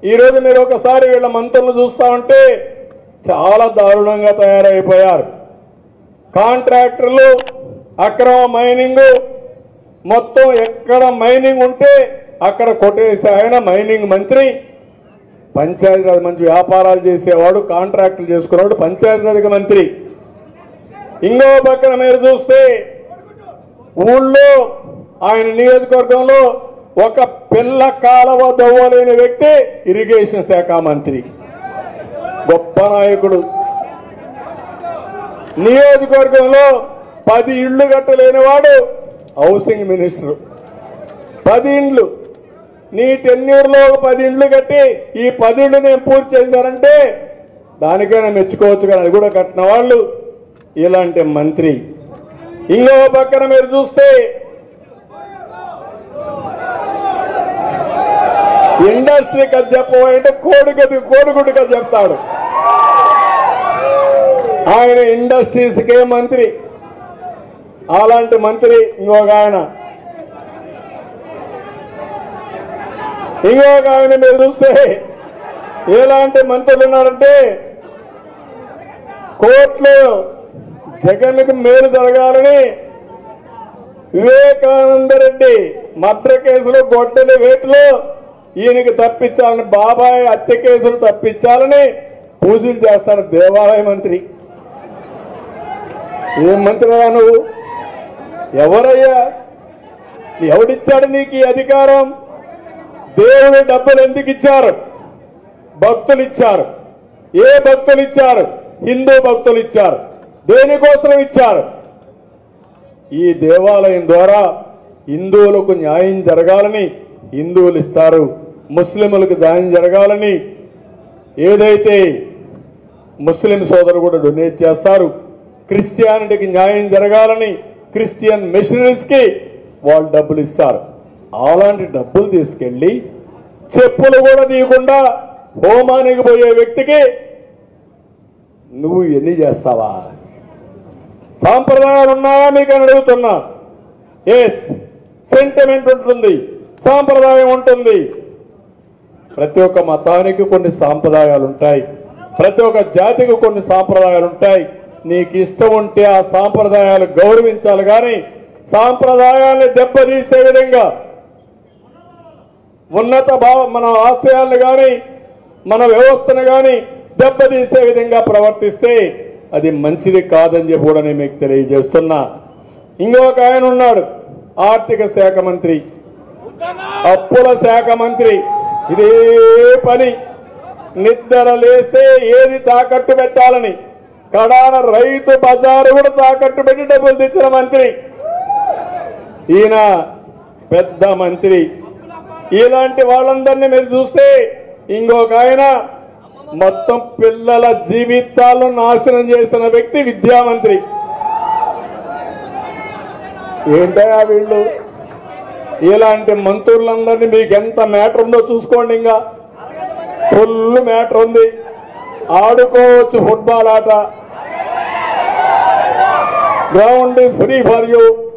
ఈ రోజు మీరు ఒకసారి వీళ్ళ మంత్రులు చూస్తా ఉంటే చాలా దారుణంగా తయారైపోయారు కాంట్రాక్టర్లు అక్రమ మైనింగ్ మొత్తం ఎక్కడ మైనింగ్ ఉంటే అక్కడ కొట్టేసే ఆయన మైనింగ్ మంత్రి పంచాయతీరాజ్ మంచి వ్యాపారాలు చేసేవాడు కాంట్రాక్టులు చేసుకునేవాడు పంచాయతీరాజ్ మంత్రి ఇంకో పక్కన మీరు చూస్తే ఊళ్ళో ఆయన నియోజకవర్గంలో ఒక పిల్ల కాలవ దవ్వలేని వ్యక్తి ఇరిగేషన్ శాఖ మంత్రి గొప్ప నాయకుడు నియోజకవర్గంలో పది ఇళ్లు కట్టలేని వాడు హౌసింగ్ మినిస్టర్ పది ఇండ్లు నీ టెన్యూర్లో ఒక పది ఇండ్లు కట్టి ఈ పది ఇండ్లు నేను పూర్తి చేశారంటే దానికైనా మెచ్చుకోవచ్చు కానీ అది కూడా కట్టిన వాళ్ళు ఇలాంటి మంత్రి ఇంకో పక్కన మీరు చూస్తే ఇండస్ట్రీ కథ చెప్పబోయంటే కోడిగది కోడిగుడ్డు కథ చెప్తాడు ఆయన ఇండస్ట్రీస్ కే మంత్రి అలాంటి మంత్రి ఇంకొక ఆయన ఇంకొక ఆయన మీరు చూస్తే ఎలాంటి మంత్రులు ఉన్నారంటే కోర్టులో జగన్కు మేలు జరగాలని వివేకానంద రెడ్డి మర్డర్ కేసులో గొడ్డలి వేటులో ఈయనకి తప్పించాలని బాబాయ్ హత్య కేసులు తప్పించాలని పూజలు చేస్తారు దేవాలయ మంత్రి ఏం మంత్రిరా నువ్వు ఎవరయ్యా ఎవడిచ్చాడు నీకు ఈ అధికారం దేవుడి డబ్బులు ఎందుకు ఇచ్చారు భక్తులు ఇచ్చారు ఏ భక్తులు ఇచ్చారు హిందూ భక్తులు ఇచ్చారు దేనికోసం ఇచ్చారు ఈ దేవాలయం ద్వారా హిందువులకు న్యాయం జరగాలని హిందువులు ఇస్తారు ముస్లింలకు న్యాయం జరగాలని ఏదైతే ముస్లిం సోదరు కూడా డొనేట్ చేస్తారు క్రిస్టియానిటీకి న్యాయం జరగాలని క్రిస్టియన్ మిషనరీస్ కి వాళ్ళు డబ్బులు ఇస్తారు అలాంటి డబ్బులు తీసుకెళ్లి చెప్పులు కూడా తీయకుండా హోమానికి పోయే వ్యక్తికి నువ్వు ఎన్ని చేస్తావా సాంప్రదాయాలు ఉన్నాయా మీకు అని అడుగుతున్నా ఎస్ సెంటిమెంట్ ఉంటుంది సాంప్రదాయం ఉంటుంది ప్రతి ఒక్క మతానికి కొన్ని సాంప్రదాయాలు ఉంటాయి ప్రతి ఒక్క జాతికి కొన్ని సాంప్రదాయాలు ఉంటాయి నీకు ఇష్టం ఉంటే ఆ సాంప్రదాయాలు గౌరవించాలి కానీ సాంప్రదాయాల్ని దెబ్బతీసే విధంగా ఉన్నత భావ మన ఆశయాలను కానీ మన వ్యవస్థను కానీ దెబ్బతీసే విధంగా ప్రవర్తిస్తే అది మంచిది కాదని చెప్పి కూడా నేను మీకు తెలియజేస్తున్నా ఇంకొక ఆయన ఉన్నాడు ఆర్థిక శాఖ మంత్రి అప్పుల శాఖ మంత్రి ఇదే పని నిద్ర లేస్తే ఏది తాకట్టు పెట్టాలని కడాన రైతు బజారు కూడా తాకట్టు పెట్టి డబ్బులు తెచ్చిన మంత్రి ఈయన పెద్ద మంత్రి ఇలాంటి వాళ్ళందరినీ మీరు చూస్తే ఇంకొక ఆయన మొత్తం పిల్లల జీవితాలను నాశనం చేసిన వ్యక్తి విద్యామంత్రి ఏంటయా వీళ్ళు ఇలాంటి మంత్రులందరినీ మీకు ఎంత మ్యాటర్ ఉందో చూసుకోండి ఇంకా ఫుల్ మ్యాటర్ ఉంది ఆడుకోవచ్చు ఫుట్బాల్ ఆట ground is free for you